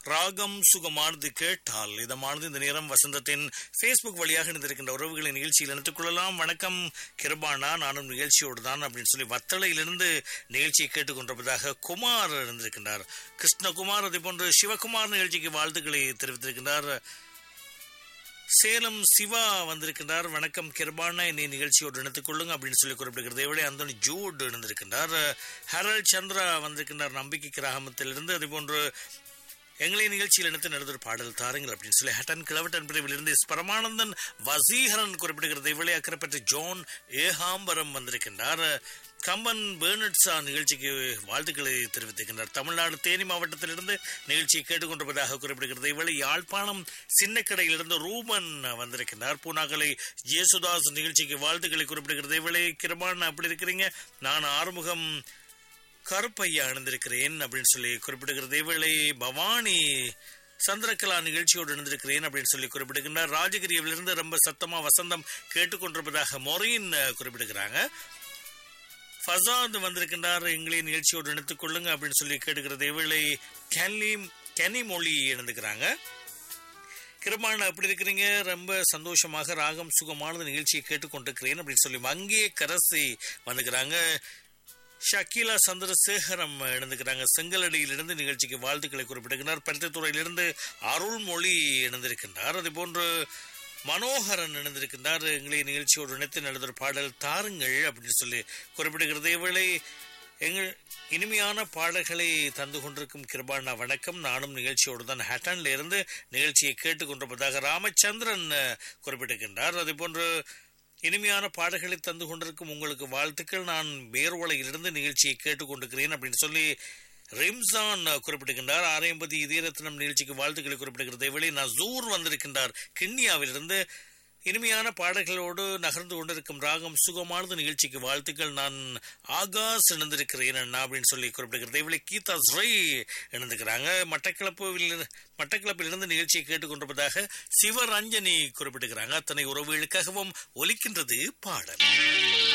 ராகம் சுகமானது கேட்டால் இதமானது இந்த நேரம் வசந்தத்தின் ஃபேஸ்புக் வழியாக இணைந்திருக்கின்ற உறவுகளை நிகழ்ச்சியில் இணைத்துக் கொள்ளலாம் வணக்கம் கிருபானா நானும் நிகழ்ச்சியோடு தான் அப்படின்னு சொல்லி வத்தளையிலிருந்து நிகழ்ச்சியை கேட்டுக்கொண்டிருப்பதாக குமார் இருந்திருக்கின்றார் கிருஷ்ணகுமார் அதே போன்று சிவகுமார் நிகழ்ச்சிக்கு வாழ்த்துக்களை தெரிவித்திருக்கின்றார் சேலம் சிவா வந்திருக்கின்றார் வணக்கம் கிருபானா என்னை நிகழ்ச்சியோடு இணைத்துக் கொள்ளுங்க அப்படின்னு சொல்லி குறிப்பிடுகிறது இவளே அந்தோனி ஜூட் இணைந்திருக்கின்றார் ஹரல் சந்திரா வந்திருக்கின்றார் நம்பிக்கை கிராமத்திலிருந்து அதே போன்று எங்களை நிகழ்ச்சியில் இணைத்து நடந்த பாடல் தாருங்கள் அப்படின்னு சொல்லி ஹட்டன் கிழவட்டன் பிரிவிலிருந்து எஸ் பரமானந்தன் வசீகரன் குறிப்பிடுகிறது இவளே அக்கறைப்பட்ட ஜோன் ஏகாம்பரம் வந்திருக்கின்றார் கம்பன் பேர்னட்ஸா நிகழ்ச்சிக்கு வாழ்த்துக்களை தெரிவித்திருக்கின்றார் தமிழ்நாடு தேனி மாவட்டத்திலிருந்து நிகழ்ச்சியை கேட்டுக்கொண்டிருப்பதாக குறிப்பிடுகிறது இவளை யாழ்ப்பாணம் சின்னக்கடையிலிருந்து ரூபன் வந்திருக்கின்றார் பூனாகலை ஜேசுதாஸ் நிகழ்ச்சிக்கு வாழ்த்துக்களை குறிப்பிடுகிறது இவளை கிருபான் அப்படி இருக்கிறீங்க நான் ஆறுமுகம் கருப்பையா அணிந்திருக்கிறேன் அப்படின்னு சொல்லி குறிப்பிடுகிறது இவளை பவானி சந்திரகலா நிகழ்ச்சியோடு இணைந்திருக்கிறேன் அப்படின்னு சொல்லி குறிப்பிடுகின்றார் ராஜகிரியிலிருந்து ரொம்ப சத்தமா வசந்தம் கேட்டுக்கொண்டிருப்பதாக மொரின் குறிப்பிடுகிறாங்க ஃபசாத் வந்திருக்கின்றார் எங்களை நிகழ்ச்சியோடு இணைத்துக் கொள்ளுங்க அப்படின்னு சொல்லி கேட்டுக்கிறது இவளை கனி கனி மொழி இணைந்துக்கிறாங்க கிருபான எப்படி இருக்கிறீங்க ரொம்ப சந்தோஷமாக ராகம் சுகமானது நிகழ்ச்சியை கேட்டுக்கொண்டிருக்கிறேன் அப்படின்னு சொல்லி வங்கிய கரசி வந்துக்கிறாங்க ஷக்கீலா சந்திரசேகரம் இணைந்துக்கிறாங்க செங்கலடியிலிருந்து நிகழ்ச்சிக்கு வாழ்த்துக்களை குறிப்பிடுகிறார் பருத்தித்துறையிலிருந்து அருள்மொழி இணைந்திருக்கின்றார் அதே போன்று மனோகரன் இணைந்திருக்கின்றார் எங்களை நிகழ்ச்சியோடு இணைத்து நடந்த பாடல் தாருங்கள் அப்படின்னு சொல்லி குறிப்பிடுகிறது இவளை எங்கள் இனிமையான பாடல்களை தந்து கொண்டிருக்கும் கிருபானா வணக்கம் நானும் நிகழ்ச்சியோடு தான் ஹட்டன்ல இருந்து நிகழ்ச்சியை கேட்டுக்கொண்டிருப்பதாக ராமச்சந்திரன் குறிப்பிட்டிருக்கின்றார் அதே போன்று இனிமையான பாடல்களை தந்து கொண்டிருக்கும் உங்களுக்கு வாழ்த்துக்கள் நான் பேர்வளையிலிருந்து நிகழ்ச்சியை கேட்டுக்கொண்டிருக்கிறேன் அப்படின்னு சொல்லி ரிம்சான் குறிப்பிடுகின்றார் ஆரையம்பதி இதயரத்னம் நிகழ்ச்சிக்கு வாழ்த்துக்களை குறிப்பிடுகிறது இவளை நசூர் வந்திருக்கின்றார் கிண்ணியாவிலிருந்து இனிமையான பாடல்களோடு நகர்ந்து கொண்டிருக்கும் ராகம் சுகமானது நிகழ்ச்சிக்கு வாழ்த்துக்கள் நான் ஆகாஷ் இணைந்திருக்கிறேன் அண்ணா அப்படின்னு சொல்லி குறிப்பிடுகிறது இவளை கீதா ஸ்ரை இணைந்துக்கிறாங்க மட்டக்கிளப்பில் மட்டக்கிளப்பிலிருந்து நிகழ்ச்சியை கேட்டுக்கொண்டிருப்பதாக சிவரஞ்சனி குறிப்பிடுகிறாங்க அத்தனை உறவுகளுக்காகவும் ஒலிக்கின்றது பாடல்